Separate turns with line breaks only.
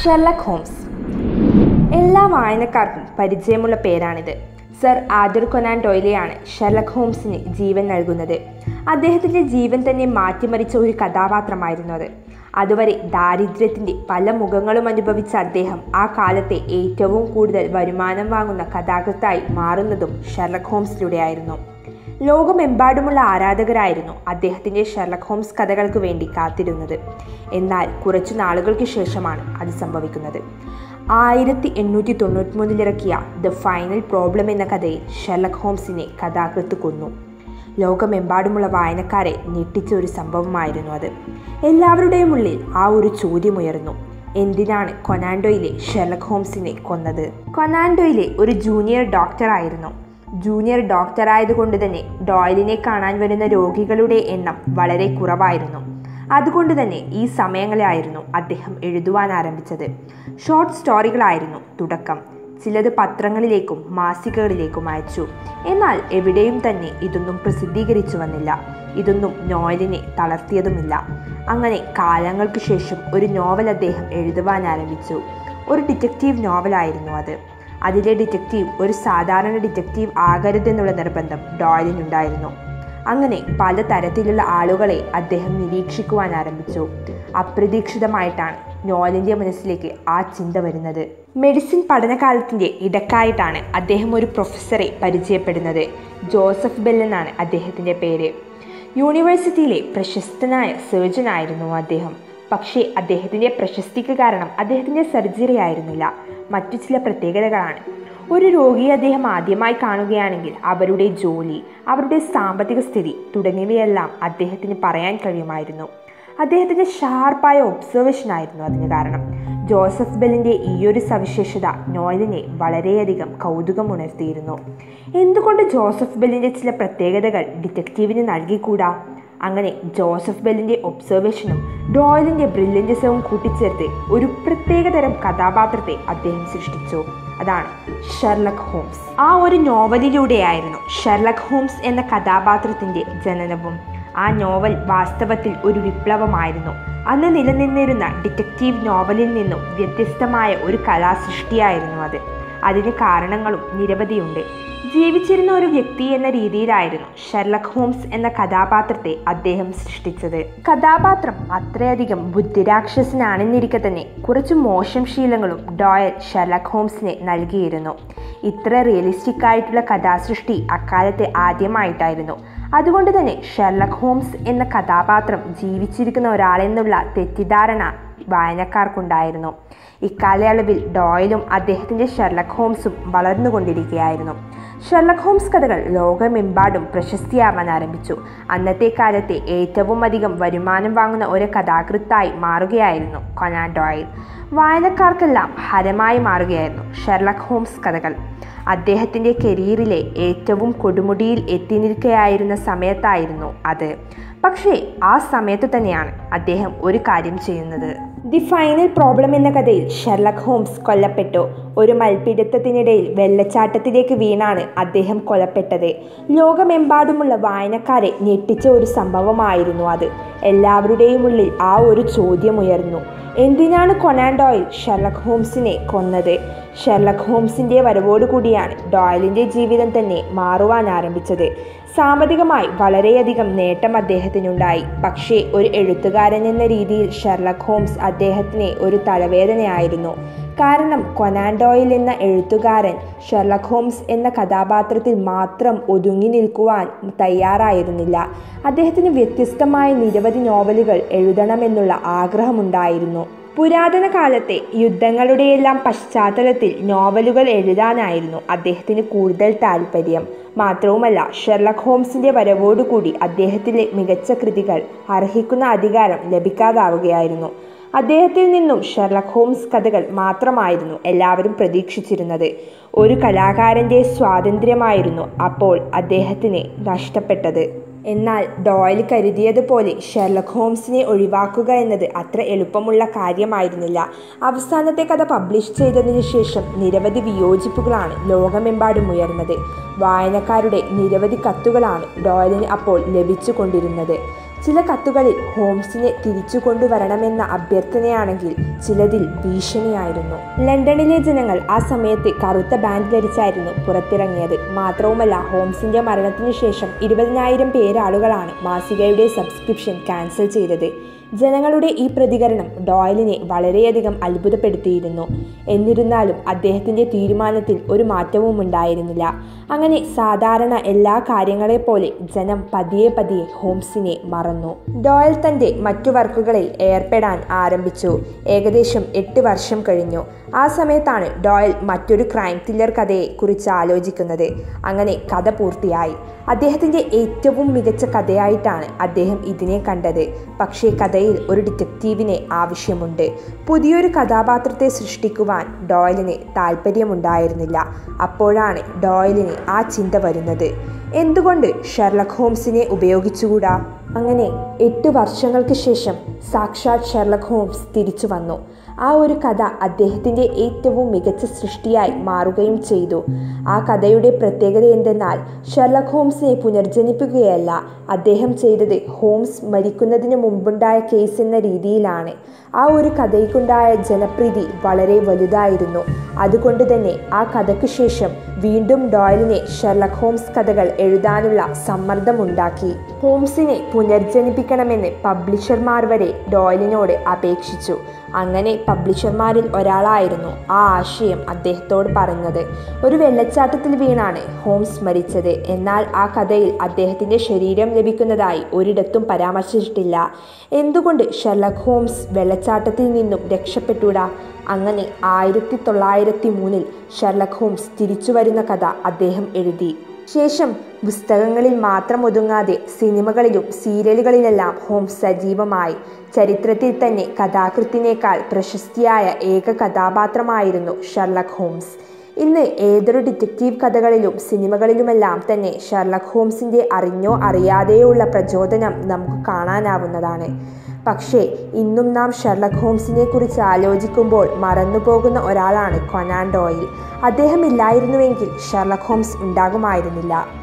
Sherlock Holmes എല്ലാ വായനക്കാർക്കും പരിചയമുള്ള പേരാണിത് സർ ആദർ കൊനാൻ ഡോയിലെയാണ് ഷെർലക് ഹോംസിന് ജീവൻ നൽകുന്നത് അദ്ദേഹത്തിൻ്റെ ജീവൻ തന്നെ മാറ്റിമറിച്ച ഒരു കഥാപാത്രമായിരുന്നു അത് അതുവരെ ദാരിദ്ര്യത്തിൻ്റെ പല മുഖങ്ങളും അനുഭവിച്ച അദ്ദേഹം ആ കാലത്തെ ഏറ്റവും കൂടുതൽ വരുമാനം വാങ്ങുന്ന കഥാകൃത്തായി മാറുന്നതും ഷെർലക് ഹോംസിലൂടെയായിരുന്നു ലോകമെമ്പാടുമുള്ള ആരാധകരായിരുന്നു അദ്ദേഹത്തിൻ്റെ ഷെർലക് ഹോംസ് കഥകൾക്ക് വേണ്ടി കാത്തിരുന്നത് എന്നാൽ കുറച്ചു നാളുകൾക്ക് ശേഷമാണ് അത് സംഭവിക്കുന്നത് ആയിരത്തി എണ്ണൂറ്റി തൊണ്ണൂറ്റി മൂന്നിലിറക്കിയ ദ ഫൈനൽ പ്രോബ്ലം എന്ന കഥയിൽ ഷെർലക് ഹോംസിനെ കഥാകൃത്ത് കൊന്നു ലോകമെമ്പാടുമുള്ള വായനക്കാരെ ഞെട്ടിച്ച ഒരു സംഭവമായിരുന്നു അത് എല്ലാവരുടെയും ഉള്ളിൽ ആ ഒരു ചോദ്യമുയർന്നു എന്തിനാണ് കൊനാൻഡോയിലെ ഷെർലക് ഹോംസിനെ കൊന്നത് കൊനാൻഡോയിലെ ഒരു ജൂനിയർ ഡോക്ടറായിരുന്നു ജൂനിയർ ഡോക്ടർ ആയതുകൊണ്ട് തന്നെ ഡോയലിനെ കാണാൻ വരുന്ന രോഗികളുടെ എണ്ണം വളരെ കുറവായിരുന്നു അതുകൊണ്ട് തന്നെ ഈ സമയങ്ങളിലായിരുന്നു അദ്ദേഹം എഴുതുവാൻ ആരംഭിച്ചത് ഷോർട്ട് സ്റ്റോറികളായിരുന്നു തുടക്കം ചിലത് പത്രങ്ങളിലേക്കും മാസികകളിലേക്കും അയച്ചു എന്നാൽ എവിടെയും തന്നെ ഇതൊന്നും പ്രസിദ്ധീകരിച്ചു വന്നില്ല ഇതൊന്നും നോവലിനെ തളർത്തിയതുമില്ല അങ്ങനെ കാലങ്ങൾക്ക് ശേഷം ഒരു നോവൽ അദ്ദേഹം എഴുതുവാൻ ആരംഭിച്ചു ഒരു ഡിറ്റക്റ്റീവ് നോവലായിരുന്നു അത് അതിലെ ഡിറ്റക്റ്റീവ് ഒരു സാധാരണ ഡിറ്റക്റ്റീവ് ആകരുതെന്നുള്ള നിർബന്ധം ഡോയലിനുണ്ടായിരുന്നു അങ്ങനെ പലതരത്തിലുള്ള ആളുകളെ അദ്ദേഹം നിരീക്ഷിക്കുവാൻ ആരംഭിച്ചു അപ്രതീക്ഷിതമായിട്ടാണ് നോലിൻ്റെ മനസ്സിലേക്ക് ആ ചിന്ത വരുന്നത് മെഡിസിൻ പഠനകാലത്തിൻ്റെ ഇടക്കായിട്ടാണ് അദ്ദേഹം ഒരു പ്രൊഫസറെ പരിചയപ്പെടുന്നത് ജോസഫ് ബെൽ എന്നാണ് അദ്ദേഹത്തിൻ്റെ പേര് യൂണിവേഴ്സിറ്റിയിലെ പ്രശസ്തനായ സർജൻ ആയിരുന്നു അദ്ദേഹം പക്ഷേ അദ്ദേഹത്തിൻ്റെ പ്രശസ്തിക്ക് കാരണം അദ്ദേഹത്തിൻ്റെ സർജറി ആയിരുന്നില്ല മറ്റു ചില പ്രത്യേകതകളാണ് ഒരു രോഗിയെ അദ്ദേഹം ആദ്യമായി കാണുകയാണെങ്കിൽ അവരുടെ ജോലി അവരുടെ സാമ്പത്തിക സ്ഥിതി തുടങ്ങിയവയെല്ലാം അദ്ദേഹത്തിന് പറയാൻ കഴിയുമായിരുന്നു അദ്ദേഹത്തിൻ്റെ ഷാർപ്പായ ഒബ്സർവേഷൻ ആയിരുന്നു അതിന് കാരണം ജോസഫ് ബെല്ലിൻ്റെ ഈയൊരു സവിശേഷത നോയലിനെ വളരെയധികം കൗതുകമുണർത്തിയിരുന്നു എന്തുകൊണ്ട് ജോസഫ് ബെല്ലിൻ്റെ ചില പ്രത്യേകതകൾ ഡിറ്റക്റ്റീവിന് നൽകിക്കൂടാ അങ്ങനെ ജോസഫ് ബെല്ലിൻ്റെ ഒബ്സർവേഷനും ഡോയലിൻ്റെ ബ്രില്യൻറ്റിസവും കൂട്ടിച്ചേർത്ത് ഒരു പ്രത്യേകതരം കഥാപാത്രത്തെ അദ്ദേഹം സൃഷ്ടിച്ചു അതാണ് ഷെർലക് ഹോംസ് ആ ഒരു നോവലിലൂടെയായിരുന്നു ഷെർലക് ഹോംസ് എന്ന കഥാപാത്രത്തിൻ്റെ ജനനവും ആ നോവൽ വാസ്തവത്തിൽ ഒരു വിപ്ലവമായിരുന്നു അന്ന് നിലനിന്നിരുന്ന ഡിറ്റക്റ്റീവ് നോവലിൽ നിന്നും വ്യത്യസ്തമായ ഒരു കലാസൃഷ്ടിയായിരുന്നു അത് അതിന് കാരണങ്ങളും നിരവധിയുണ്ട് ജീവിച്ചിരുന്ന ഒരു വ്യക്തി എന്ന രീതിയിലായിരുന്നു ഷെർലക് ഹോംസ് എന്ന കഥാപാത്രത്തെ അദ്ദേഹം സൃഷ്ടിച്ചത് കഥാപാത്രം അത്രയധികം ബുദ്ധിരാക്ഷസനാണെന്നിരിക്കെ തന്നെ കുറച്ച് മോശം ശീലങ്ങളും ഡോയൽ ഷെർലക് ഹോംസിനെ നൽകിയിരുന്നു ഇത്ര റിയലിസ്റ്റിക് ആയിട്ടുള്ള കഥാസൃഷ്ടി അക്കാലത്തെ ആദ്യമായിട്ടായിരുന്നു അതുകൊണ്ട് തന്നെ ഷെർലക് ഹോംസ് എന്ന കഥാപാത്രം ജീവിച്ചിരിക്കുന്ന ഒരാളെന്നുള്ള തെറ്റിദ്ധാരണ വായനക്കാർക്കുണ്ടായിരുന്നു ഇക്കാലയളവിൽ ഡോയലും അദ്ദേഹത്തിൻ്റെ ഷെർലക് ഹോംസും വളർന്നുകൊണ്ടിരിക്കുകയായിരുന്നു ഷെർലക് ഹോംസ് കഥകൾ ലോകമെമ്പാടും പ്രശസ്തിയാവാൻ ആരംഭിച്ചു അന്നത്തെ കാലത്തെ ഏറ്റവും അധികം വരുമാനം വാങ്ങുന്ന ഒരു കഥാകൃത്തായി മാറുകയായിരുന്നു കൊനാൻ ഡോയൽ വായനക്കാർക്കെല്ലാം ഹരമായി മാറുകയായിരുന്നു ഷെർലക് ഹോംസ് കഥകൾ അദ്ദേഹത്തിൻ്റെ കരിയറിലെ ഏറ്റവും കൊടുമുടിയിൽ എത്തി നിൽക്കുകയായിരുന്ന സമയത്തായിരുന്നു അത് പക്ഷേ ആ സമയത്ത് തന്നെയാണ് അദ്ദേഹം ഒരു കാര്യം ചെയ്യുന്നത് ദി ഫൈനൽ പ്രോബ്ലം എന്ന കഥയിൽ ഷെർലക് ഹോംസ് കൊല്ലപ്പെട്ടു ഒരു മൽപ്പിടുത്തത്തിനിടയിൽ വെള്ളച്ചാട്ടത്തിലേക്ക് വീണാണ് അദ്ദേഹം കൊലപ്പെട്ടത് ലോകമെമ്പാടുമുള്ള വായനക്കാരെ ഞെട്ടിച്ച ഒരു സംഭവമായിരുന്നു അത് എല്ലാവരുടെയും ഉള്ളിൽ ആ ഒരു ചോദ്യമുയർന്നു എന്തിനാണ് കൊനാൻ ഡോയിൽ ഷെർലക് ഹോംസിനെ കൊന്നത് ഷെർലക് ഹോംസിൻ്റെ വരവോടുകൂടിയാണ് ഡോയലിൻ്റെ ജീവിതം തന്നെ മാറുവാൻ ആരംഭിച്ചത് സാമ്പത്തികമായി വളരെയധികം നേട്ടം അദ്ദേഹത്തിനുണ്ടായി പക്ഷേ ഒരു എഴുത്തുകാരൻ എന്ന രീതിയിൽ ഷെർലക് ഹോംസ് അദ്ദേഹത്തിന് ഒരു തലവേദനയായിരുന്നു കാരണം കൊനാൻ ഡോയിൽ എന്ന എഴുത്തുകാരൻ ഷെർലക് ഹോംസ് എന്ന കഥാപാത്രത്തിൽ മാത്രം ഒതുങ്ങി നിൽക്കുവാൻ തയ്യാറായിരുന്നില്ല അദ്ദേഹത്തിന് വ്യത്യസ്തമായ നിരവധി നോവലുകൾ എഴുതണമെന്നുള്ള ആഗ്രഹമുണ്ടായിരുന്നു പുരാതന കാലത്തെ യുദ്ധങ്ങളുടെയെല്ലാം പശ്ചാത്തലത്തിൽ നോവലുകൾ എഴുതാനായിരുന്നു അദ്ദേഹത്തിന് കൂടുതൽ താല്പര്യം മാത്രവുമല്ല ഷെർലക് ഹോംസിന്റെ വരവോടുകൂടി അദ്ദേഹത്തിലെ മികച്ച കൃതികൾ അർഹിക്കുന്ന അധികാരം ലഭിക്കാതാവുകയായിരുന്നു അദ്ദേഹത്തിൽ നിന്നും ഷെർലക് ഹോംസ് കഥകൾ മാത്രമായിരുന്നു എല്ലാവരും പ്രതീക്ഷിച്ചിരുന്നത് ഒരു കലാകാരൻ്റെ സ്വാതന്ത്ര്യമായിരുന്നു അപ്പോൾ അദ്ദേഹത്തിന് നഷ്ടപ്പെട്ടത് എന്നാൽ ഡോയൽ കരുതിയതുപോലെ ഷെർലക് ഹോംസിനെ ഒഴിവാക്കുക എന്നത് അത്ര എളുപ്പമുള്ള കാര്യമായിരുന്നില്ല അവസാനത്തെ കഥ പബ്ലിഷ് ചെയ്തതിനു ശേഷം നിരവധി വിയോജിപ്പുകളാണ് ലോകമെമ്പാടും ഉയർന്നത് വായനക്കാരുടെ നിരവധി കത്തുകളാണ് ഡോയലിന് അപ്പോൾ ലഭിച്ചുകൊണ്ടിരുന്നത് ചില കത്തുകളിൽ ഹോംസിനെ തിരിച്ചു കൊണ്ടുവരണമെന്ന അഭ്യർത്ഥനയാണെങ്കിൽ ചിലതിൽ ഭീഷണിയായിരുന്നു ലണ്ടനിലെ ജനങ്ങൾ ആ സമയത്ത് കറുത്ത ബാൻഡ് ധരിച്ചായിരുന്നു പുറത്തിറങ്ങിയത് മാത്രവുമല്ല ഹോംസിന്റെ മരണത്തിനു ശേഷം ഇരുപതിനായിരം പേരാളുകളാണ് മാസികയുടെ സബ്സ്ക്രിപ്ഷൻ ക്യാൻസൽ ചെയ്തത് ജനങ്ങളുടെ ഈ പ്രതികരണം ഡോയലിനെ വളരെയധികം അത്ഭുതപ്പെടുത്തിയിരുന്നു എന്നിരുന്നാലും അദ്ദേഹത്തിന്റെ തീരുമാനത്തിൽ ഒരു മാറ്റവും ഉണ്ടായിരുന്നില്ല അങ്ങനെ സാധാരണ എല്ലാ കാര്യങ്ങളെപ്പോലെ ജനം പതിയെ പതിയെ ഹോംസിനെ മറന്നു ഡോയൽ തന്റെ മറ്റു വർക്കുകളിൽ ഏർപ്പെടാൻ ആരംഭിച്ചു ഏകദേശം എട്ട് വർഷം കഴിഞ്ഞു ആ സമയത്താണ് ഡോയൽ മറ്റൊരു ക്രൈം ത്രില്ലർ കഥയെ കുറിച്ച് ആലോചിക്കുന്നത് അങ്ങനെ കഥ പൂർത്തിയായി അദ്ദേഹത്തിന്റെ ഏറ്റവും മികച്ച കഥയായിട്ടാണ് അദ്ദേഹം ഇതിനെ കണ്ടത് പക്ഷേ കഥയിൽ ഒരു ഡിറ്റക്റ്റീവിനെ ആവശ്യമുണ്ട് പുതിയൊരു കഥാപാത്രത്തെ സൃഷ്ടിക്കുവാൻ ഡോയലിന് താല്പര്യമുണ്ടായിരുന്നില്ല അപ്പോഴാണ് ഡോയലിന് ആ ചിന്ത വരുന്നത് എന്തുകൊണ്ട് ഷെർലക് ഹോംസിനെ ഉപയോഗിച്ചുകൂടാ അങ്ങനെ എട്ട് വർഷങ്ങൾക്ക് ശേഷം സാക്ഷാത് ഷെർലക് ഹോംസ് തിരിച്ചു വന്നു ആ ഒരു കഥ അദ്ദേഹത്തിൻ്റെ ഏറ്റവും മികച്ച സൃഷ്ടിയായി മാറുകയും ചെയ്തു ആ കഥയുടെ പ്രത്യേകത എന്തെന്നാൽ ഷെർലക് ഹോംസിനെ പുനർജനിപ്പിക്കുകയല്ല അദ്ദേഹം ചെയ്തത് ഹോംസ് മരിക്കുന്നതിന് മുമ്പുണ്ടായ കേസ് എന്ന രീതിയിലാണ് ആ ഒരു കഥയ്ക്കുണ്ടായ ജനപ്രീതി വളരെ വലുതായിരുന്നു അതുകൊണ്ട് തന്നെ ആ കഥയ്ക്ക് ശേഷം വീണ്ടും ഡോയലിനെ ഷെർലക് ഹോംസ് കഥകൾ എഴുതാനുള്ള സമ്മർദ്ദമുണ്ടാക്കി ഹോംസിനെ പുനർജനിപ്പിക്കണമെന്ന് പബ്ലിഷർമാർ വരെ ഡോയലിനോട് അപേക്ഷിച്ചു അങ്ങനെ പബ്ലിഷർമാരിൽ ഒരാളായിരുന്നു ആ ആശയം അദ്ദേഹത്തോട് പറഞ്ഞത് ഒരു വെള്ളച്ചാട്ടത്തിൽ വീണാണ് ഹോംസ് മരിച്ചത് എന്നാൽ ആ കഥയിൽ അദ്ദേഹത്തിൻ്റെ ശരീരം ലഭിക്കുന്നതായി ഒരിടത്തും പരാമർശിച്ചിട്ടില്ല എന്തുകൊണ്ട് ഷെർലക് ഹോംസ് വെള്ളച്ചാട്ടത്തിൽ നിന്നും രക്ഷപ്പെട്ടൂടാ അങ്ങനെ ആയിരത്തി തൊള്ളായിരത്തി മൂന്നിൽ ഷെർലക് ഹോംസ് തിരിച്ചു വരുന്ന കഥ അദ്ദേഹം എഴുതി ശേഷം പുസ്തകങ്ങളിൽ മാത്രം ഒതുങ്ങാതെ സിനിമകളിലും സീരിയലുകളിലെല്ലാം ഹോംസ് സജീവമായി ചരിത്രത്തിൽ തന്നെ കഥാകൃത്തിനേക്കാൾ പ്രശസ്തിയായ ഏക കഥാപാത്രമായിരുന്നു ഷെർലക് ഹോംസ് ഇന്ന് ഏതൊരു ഡിറ്റക്റ്റീവ് കഥകളിലും സിനിമകളിലുമെല്ലാം തന്നെ ഷെർലക് ഹോംസിൻ്റെ അറിഞ്ഞോ അറിയാതെയോ ഉള്ള പ്രചോദനം നമുക്ക് കാണാനാവുന്നതാണ് പക്ഷേ ഇന്നും നാം ഷെർലക് ഹോംസിനെ കുറിച്ച് ആലോചിക്കുമ്പോൾ മറന്നുപോകുന്ന ഒരാളാണ് കൊനാൻ ഡോയിൽ അദ്ദേഹം ഇല്ലായിരുന്നുവെങ്കിൽ ഷെർലക് ഹോംസ് ഉണ്ടാകുമായിരുന്നില്ല